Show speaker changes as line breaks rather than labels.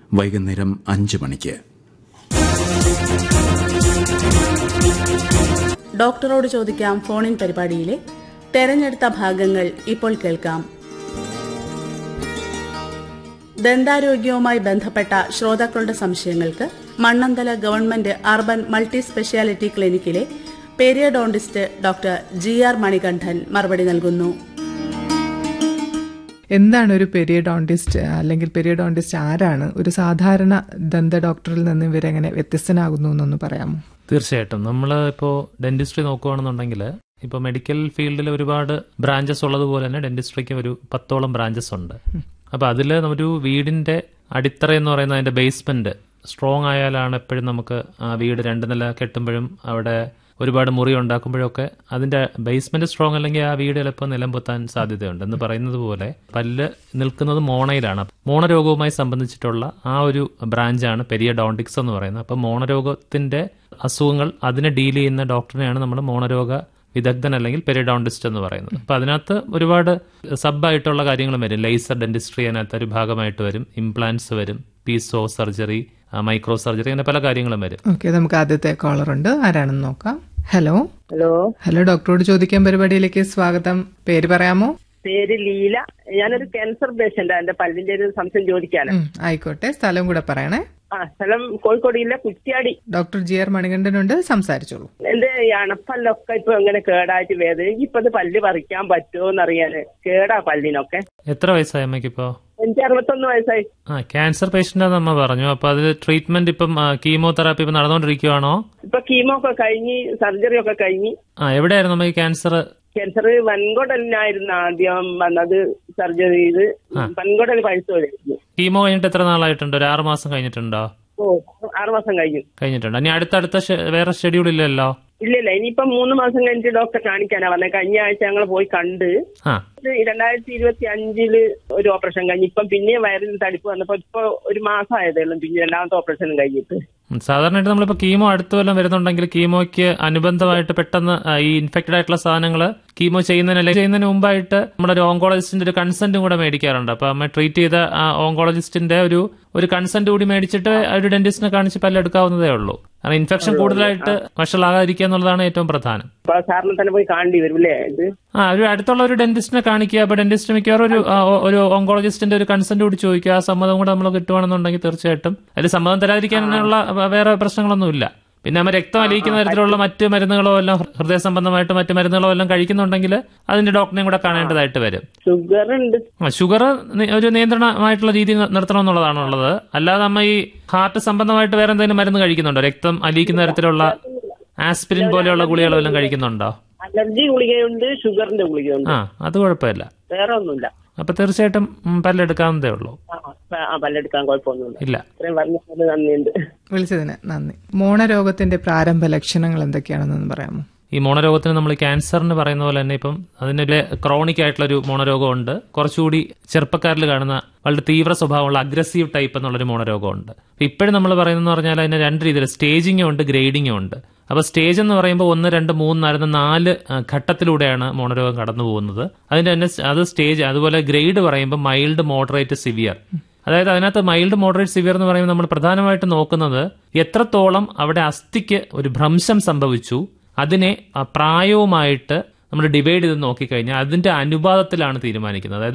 വൈകുന്നേരം അഞ്ച് മണിക്ക്
ഡോക്ടറോട് ചോദിക്കാം ഫോണിൻ പരിപാടിയിലെ തെരഞ്ഞെടുത്ത ഭാഗങ്ങൾ ഇപ്പോൾ കേൾക്കാം ദന്താരോഗ്യവുമായി ബന്ധപ്പെട്ട ശ്രോതാക്കളുടെ സംശയങ്ങൾക്ക് Mannanthala government urban multi speciality ക്ലിനിക്കിലെ periodontist doctor G R Manikandan മറുപടി നൽകുന്നു
എന്താണ് ഒരു പെരിയഡോണ്ടിസ്റ്റ് അല്ലെങ്കിൽ പെരിയഡോണ്ടിസ്റ്റ് ആരാണ് ഒരു സാധാരണ ദന്ത ഡോക്ടറിൽ നിന്ന് ഇവരെങ്ങനെ വ്യത്യസ്തനാകുന്നു എന്നൊന്ന് പറയാമോ
തീർച്ചയായിട്ടും നമ്മൾ ഇപ്പോൾ ഡെന്റിസ്ട്രി നോക്കുകയാണെന്നുണ്ടെങ്കിൽ ഇപ്പോൾ മെഡിക്കൽ ഫീൽഡിൽ ഒരുപാട് ബ്രാഞ്ചസ് ഉള്ളതുപോലെ തന്നെ ഡെന്റിസ്ട്രിക്ക് ഒരു പത്തോളം ബ്രാഞ്ചസ് ഉണ്ട് അപ്പോൾ അതിൽ ഒരു വീടിന്റെ അടിത്തറ എന്ന് പറയുന്നത് അതിന്റെ ബേസ്മെന്റ് സ്ട്രോങ് ആയാലാണ് എപ്പോഴും നമുക്ക് ആ വീട് രണ്ട് നില കെട്ടുമ്പോഴും അവിടെ ഒരുപാട് മുറി ഉണ്ടാക്കുമ്പോഴൊക്കെ അതിന്റെ ബേസ്മെന്റ് സ്ട്രോങ് അല്ലെങ്കിൽ ആ വീട് ചിലപ്പോൾ നിലംപൊത്താൻ സാധ്യതയുണ്ട് എന്ന് പറയുന്നത് പോലെ പല്ല് നിൽക്കുന്നത് മോണയിലാണ് മോണരോഗവുമായി സംബന്ധിച്ചിട്ടുള്ള ആ ഒരു ബ്രാഞ്ചാണ് പെരിയഡോണ്ടിക്സ് എന്ന് പറയുന്നത് അപ്പം മോണരോഗത്തിന്റെ അസുഖങ്ങൾ അതിനെ ഡീൽ ചെയ്യുന്ന ഡോക്ടറിനെയാണ് നമ്മൾ മോണരോഗ വിദഗ്ധൻ അല്ലെങ്കിൽ പെരിഡോണ്ടിസ്റ്റ് എന്ന് പറയുന്നത് അപ്പൊ അതിനകത്ത് ഒരുപാട് സബ് ആയിട്ടുള്ള കാര്യങ്ങളും വരും ലേസർ ഡെന്റിസ്ട്രി അതിനകത്ത് ഒരു ഭാഗമായിട്ട് വരും ഇംപ്ലാന്റ്സ് വരും പീസോ സർജറി മൈക്രോ സർജറി അങ്ങനെ പല കാര്യങ്ങളും വരും
ഓക്കെ നമുക്ക് ആദ്യത്തെ കോളർ ഉണ്ട് ആരാണെന്ന് നോക്കാം ഹലോ
ഹലോ
ഹലോ ഡോക്ടറോട് ചോദിക്കാൻ പരിപാടിയിലേക്ക് സ്വാഗതം പേര് പറയാമോ
പേര് ലീല ഞാനൊരു ക്യാൻസർ പേഷ്യന്റാ എന്റെ പല്ലിന്റെ ഒരു സംശയം ചോദിക്കാനാ
ഉം, ആയിക്കോട്ടെ സ്ഥലം കൂടെ പറയണേ
ആ സ്ഥലം കോഴിക്കോട് ജില്ല കുറ്റ്യാടി
ഡോക്ടർ ജി ആർ മണികണ്ഠനുണ്ട് സംസാരിച്ചോളൂ
എന്റെ ഈ അണപ്പല്ലൊക്കെ ഇപ്പൊ ഇങ്ങനെ കേടായിട്ട് വേദന ഇപ്പൊ ഇത് പല്ല് പറിക്കാൻ പറ്റുമോ എന്നറിയാന് കേടാ പല്ലിനൊക്കെ
എത്ര വയസ്സായി അമ്മയ്ക്ക് ഇപ്പോ
എനിക്ക് അറുപത്തൊന്ന് വയസ്സായി
ആ ക്യാൻസർ പേഷ്യന്റ് അമ്മ പറഞ്ഞു അപ്പൊ അത് ട്രീറ്റ്മെന്റ് ഇപ്പം കീമോതെറാപ്പി ഇപ്പം നടന്നുകൊണ്ടിരിക്കുവാണോ
ഇപ്പൊ കീമോ ഒക്കെ കഴിഞ്ഞ് സർജറി ഒക്കെ കഴിഞ്ഞ്
ആ എവിടെയായിരുന്നു നമുക്ക് ക്യാൻസർ
ക്യാൻസർ വൻകുടലിനായിരുന്നു ആദ്യം വന്നത് സർജറി ചെയ്ത് വൻകുടൽ പഴുത്തു പോയിരുന്നു
കീമോ കഴിഞ്ഞിട്ട് എത്ര നാളായിട്ടുണ്ട് ഒരു ആറ് മാസം കഴിഞ്ഞിട്ടുണ്ടോ
ഓ ആറുമാസം കഴിഞ്ഞു
കഴിഞ്ഞിട്ടുണ്ട് ഇനി അടുത്തടുത്ത ഷെ- വേറെ ഷെഡ്യൂൾ ഇല്ലല്ലോ
ഇല്ല ഇല്ല ഇനിയിപ്പം മൂന്ന് മാസം കഴിഞ്ഞിട്ട് ഡോക്ടറെ കാണിക്കാനാ പറഞ്ഞത് കഴിഞ്ഞ ആഴ്ച ഞങ്ങൾ പോയി കണ്ട്
ആ
ഇത് രണ്ടായിരത്തി ഇരുപത്തി അഞ്ചില് ഒരു ഓപ്പറേഷൻ കഴിഞ്ഞ് ഇപ്പം പിന്നെ വയറിൽ തടിപ്പ് വന്നപ്പോ ഇപ്പൊ ഒരു മാസം ആയതേ ഉള്ളൂ പിന്നെ രണ്ടാമത്തെ ഓപ്പറേഷനും കഴിഞ്ഞിട്ട്
ഉം, സാധാരണയായിട്ട് നമ്മളിപ്പോ കീമോ അടുത്ത് വല്ലതും വരുന്നുണ്ടെങ്കിൽ കീമോയ്ക്ക് അനുബന്ധമായിട്ട് പെട്ടെന്ന് ആ, ഈ ഇൻഫെക്റ്റഡ് ആയിട്ടുള്ള സാധനങ്ങൾ കീമോ ചെയ്യുന്നതിന് അല്ലെങ്കിൽ ചെയ്യുന്നതിന് മുമ്പായിട്ട് നമ്മുടെ ഒരു ഓങ്കോളജിസ്റ്റിന്റെ ഒരു കൺസെന്റും കൂടെ മേടിക്കാറുണ്ട് അപ്പൊ അമ്മ ട്രീറ്റ് ചെയ്ത ആ ഓങ്കോളജിസ്റ്റിന്റെ ഒരു ഒരു കൺസെന്റ് കൂടി മേടിച്ചിട്ട് ആ ഒരു ഡെന്റിസ്റ്റിനെ കാണിച്ച് പല്ലെടുക്കാവുന്നതേ ഉള്ളൂ കാരണം ഇൻഫെക്ഷൻ കൂടുതലായിട്ട് വഷളാകാതിരിക്കുക എന്നുള്ളതാണ് ഏറ്റവും പ്രധാനം
അപ്പൊ സാറിനെ തന്നെ പോയി കാണേണ്ടി വരും അല്ലേ ഇത്
ആ ഒരു അടുത്തുള്ള ഒരു ഡെന്റിസ്റ്റിനെ കാണിക്കുക അപ്പൊ ഡെന്റിസ്റ്റ് മിക്കവാറും ഒരു ആ, ഒ- ഒരു ഓങ്കോളജിസ്റ്റിന്റെ ഒരു കൺസെന്റ് കൂടി ചോദിക്കുക ആ സമ്മതം കൂടെ നമ്മൾ കിട്ടുവാണെന്നുണ്ടെങ്കിൽ തീർച്ചയായിട്ടും അതിൽ സമ്മതം തരാതിരിക്കാനുള്ള വ- വേറെ പ്രശ്നങ്ങളൊന്നുമില്ല പിന്നെ നമ്മൾ രക്തം അലിയിക്കുന്ന തരത്തിലുള്ള മറ്റ് മരുന്നുകളോ എല്ലാം ഹൃദയ സംബന്ധമായിട്ട് മറ്റ് മരുന്നുകളോ എല്ലാം കഴിക്കുന്നുണ്ടെങ്കിൽ അതിന്റെ ഡോക്ടറെയും കൂടെ കാണേണ്ടതായിട്ട് വരും
ഷുഗർ ഉണ്ട്
ഷുഗർ ഒരു നിയന്ത്രണമായിട്ടുള്ള രീതി നിർത്തണം എന്നുള്ളതാണ് ഉള്ളത് അല്ലാതെ നമ്മ ഈ ഹാർട്ട് സംബന്ധമായിട്ട് വേറെ എന്തെങ്കിലും മരുന്ന് കഴിക്കുന്നുണ്ടോ രക്തം അലിയിക്കുന്ന തരത്തിലുള്ള ആസ്പിരിൻ പോലെയുള്ള ഗുളികളോ എല്ലാം കഴിക്കുന്നുണ്ടോ
അലർജി ഗുളികയുണ്ട് ഷുഗറിന്റെ ഗുളികയുണ്ട്
ആ അത് കുഴപ്പമില്ല
വേറെ ഒന്നുമില്ല
അപ്പൊ തീർച്ചയായിട്ടും ഉം, പല്ലെടുക്കാവുന്നതേ ഉള്ളൂ
ആ, ആ പല്ലെടുക്കാൻ കുഴപ്പമൊന്നുമില്ല
ഇല്ല
ഇത്രയും പറഞ്ഞതിന് നന്ദിയുണ്ട്
വിളിച്ചതിന് നന്ദി മോണരോഗത്തിന്റെ പ്രാരംഭ ലക്ഷണങ്ങൾ എന്തൊക്കെയാണെന്നൊന്ന് പറയാമോ
ഈ മോണരോഗത്തിന് നമ്മൾ ക്യാൻസറിന് പറയുന്ന പോലെ തന്നെ ഇപ്പം അതിനൊരു ക്രോണിക് ആയിട്ടുള്ള ഒരു മോണരോഗമുണ്ട് കുറച്ചുകൂടി ചെറുപ്പക്കാരിൽ കാണുന്ന വളരെ തീവ്ര സ്വഭാവമുള്ള അഗ്രസീവ് ടൈപ്പ് എന്നുള്ളൊരു മോണരോഗമുണ്ട് ഇപ്പോഴും നമ്മൾ പറയുന്നതെന്ന് പറഞ്ഞാൽ അതിന് രണ്ട് രീതിയിൽ സ്റ്റേജിങ്ങും ഉണ്ട് ഗ്രേഡിങ്ങും ഉണ്ട് അപ്പോൾ സ്റ്റേജ് എന്ന് പറയുമ്പോൾ ഒന്ന് രണ്ട് മൂന്ന് നാല് നാല് ആ, ഘട്ടത്തിലൂടെയാണ് മോണരോഗം കടന്നു പോകുന്നത് അതിന്റെ തന്നെ സ് അത് സ്റ്റേജ് അതുപോലെ ഗ്രേഡ് പറയുമ്പോൾ മൈൽഡ് മോഡറേറ്റ് സിവിയർ അതായത് അതിനകത്ത് മൈൽഡ് മോഡറേറ്റ് സിവിയർ എന്ന് പറയുമ്പോൾ നമ്മൾ പ്രധാനമായിട്ട് നോക്കുന്നത് എത്രത്തോളം അവിടെ അസ്ഥിക്ക് ഒരു ഭ്രംശം സംഭവിച്ചു അതിനെ ആ, പ്രായവുമായിട്ട് നമ്മൾ ഡിവൈഡ് ചെയ്ത് നോക്കിക്കഴിഞ്ഞാൽ അതിന്റെ അനുപാതത്തിലാണ് തീരുമാനിക്കുന്നത് അതായത്